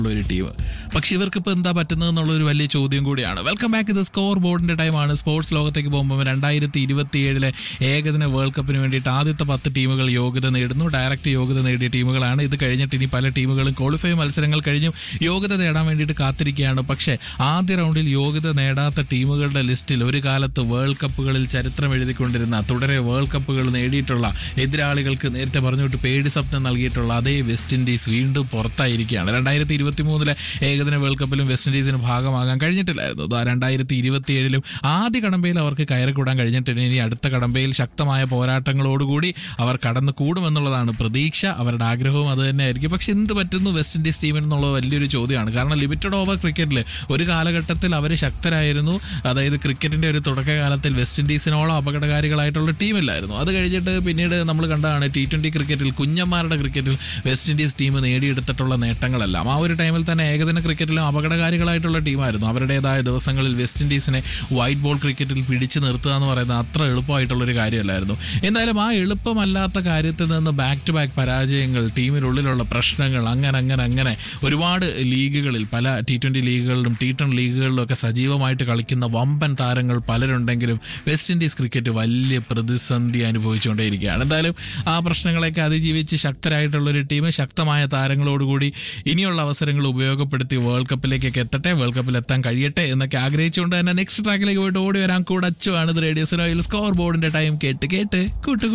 ഒരു ടീം പക്ഷെ ഇവർക്ക് ഇപ്പോൾ എന്താ പറ്റുന്നത് എന്നുള്ള ഒരു വലിയ ചോദ്യം കൂടിയാണ് വെൽക്കം ബാക്ക് ഇത് സ്കോർ ബോർഡിന്റെ ടൈമാണ് സ്പോർട്സ് ലോകത്തേക്ക് പോകുമ്പോൾ രണ്ടായിരത്തി ഇരുപത്തി ഏഴിലെ ഏകദിന വേൾഡ് കപ്പിന് വേണ്ടിയിട്ട് ആദ്യത്തെ പത്ത് ടീമുകൾ യോഗ്യത നേടുന്നു ഡയറക്റ്റ് യോഗ്യത നേടിയ ടീമുകളാണ് ഇത് കഴിഞ്ഞിട്ട് ഇനി പല ടീമുകളും ക്വാളിഫൈ മത്സരങ്ങൾ കഴിഞ്ഞും യോഗ്യത നേടാൻ വേണ്ടിയിട്ട് കാത്തിരിക്കുകയാണ് പക്ഷേ ആദ്യ റൗണ്ടിൽ യോഗ്യത നേടാത്ത ടീമുകളുടെ ലിസ്റ്റിൽ ഒരു കാലത്ത് വേൾഡ് കപ്പുകളിൽ ചരിത്രം എഴുതിക്കൊണ്ടിരുന്ന തുടരെ വേൾഡ് കപ്പുകൾ നേടിയിട്ടുള്ള എതിരാളികൾക്ക് നേരത്തെ പറഞ്ഞുവിട്ട് പേടി സ്വപ്നം നൽകിയിട്ടുള്ള അതേ വെസ്റ്റ് ഇൻഡീസ് വീണ്ടും പുറത്തായിരിക്കുകയാണ് രണ്ടായിരത്തി ഇരുപത്തി മൂന്നിലെ ഏകദിന വേൾഡ് കപ്പിലും വെസ്റ്റ് ഇൻഡീസിന് ഭാഗമാകാൻ കഴിഞ്ഞിട്ടില്ലായിരുന്നു ഇതാ രണ്ടായിരത്തി ഇരുപത്തിയേഴിലും ആദ്യ കടമ്പയിൽ അവർക്ക് കയറിക്കൂടാൻ കഴിഞ്ഞിട്ടില്ല ഇനി അടുത്ത കടമ്പയിൽ ശക്തമായ പോരാട്ടങ്ങളോടുകൂടി അവർ കടന്നു കൂടുമെന്നുള്ളതാണ് പ്രതീക്ഷ അവരുടെ ആഗ്രഹവും അത് തന്നെയായിരിക്കും പക്ഷെ എന്ത് പറ്റുന്നു വെസ്റ്റ് ഇൻഡീസ് ടീമിന് എന്നുള്ളത് വലിയൊരു ചോദ്യമാണ് കാരണം ലിമിറ്റഡ് ഓവർ ക്രിക്കറ്റിൽ ഒരു കാലഘട്ടത്തിൽ അവർ ശക്തരായിരുന്നു അതായത് ക്രിക്കറ്റിന്റെ ഒരു തുടക്കകാലത്തിൽ വെസ്റ്റ് ഇൻഡീസിനോളം അപകടകാരികളായിട്ടുള്ള ടീമില്ലായിരുന്നു അത് കഴിഞ്ഞിട്ട് പിന്നീട് നമ്മൾ കണ്ടതാണ് ടി ട്വന്റി ക്രിക്കറ്റിൽ കുഞ്ഞന്മാരുടെ ക്രിക്കറ്റിൽ വെസ്റ്റ് ഇൻഡീസ് ടീം നേടിയെടുത്തിട്ടുള്ള നേട്ടങ്ങളെല്ലാം ആ ഒരു ടൈമിൽ തന്നെ ഏകദിന ക്രിക്കറ്റിലും അപകടകാരികളായിട്ടുള്ള ടീമായിരുന്നു അവരുടേതായ ദിവസങ്ങളിൽ വെസ്റ്റ് ഇൻഡീസിനെ വൈറ്റ് ബോൾ ക്രിക്കറ്റിൽ പിടിച്ചു നിർത്തുക എന്ന് പറയുന്നത് അത്ര എളുപ്പമായിട്ടുള്ളൊരു കാര്യമല്ലായിരുന്നു എന്തായാലും ആ എളുപ്പമല്ലാത്ത കാര്യത്തിൽ നിന്ന് ബാക്ക് ടു ബാക്ക് പരാജയങ്ങൾ ടീമിനുള്ളിലുള്ള പ്രശ്നങ്ങൾ അങ്ങനെ അങ്ങനെ അങ്ങനെ ഒരുപാട് ലീഗുകളിൽ പല ടി ട്വന്റി ലീഗുകളിലും ടി ടെൻ ലീഗുകളിലും ഒക്കെ സജീവമായിട്ട് കളിക്കുന്ന വമ്പൻ താരങ്ങൾ പലരുണ്ടെങ്കിലും വെസ്റ്റ് ഇൻഡീസ് ക്രിക്കറ്റ് വലിയ പ്രതിസന്ധി അനുഭവിച്ചുകൊണ്ടേയിരിക്കുകയാണ് എന്തായാലും ആ പ്രശ്നങ്ങളെയൊക്കെ അതിജീവിച്ച് ശക്തരായിട്ടുള്ള ഒരു ടീം ശക്തമായ താരങ്ങളോടുകൂടി ഇനിയുള്ള അവസരങ്ങൾ ഉപയോഗപ്പെടുത്തി വേൾഡ് കപ്പിലേക്കൊക്കെ എത്തട്ടെ വേൾഡ് കപ്പിൽ എത്താൻ കഴിയട്ടെ എന്നൊക്കെ ആഗ്രഹിച്ചുകൊണ്ട് തന്നെ നെക്സ്റ്റ് ട്രാക്കിലേക്ക് പോയിട്ട് ഓടി വരാൻ കൂടെ അച്ചുവാണ് ഇത് റേഡിയോ സ്കോർ ബോർഡിന്റെ ടൈം കേട്ട് കേട്ട് കൂട്ടുകൂടി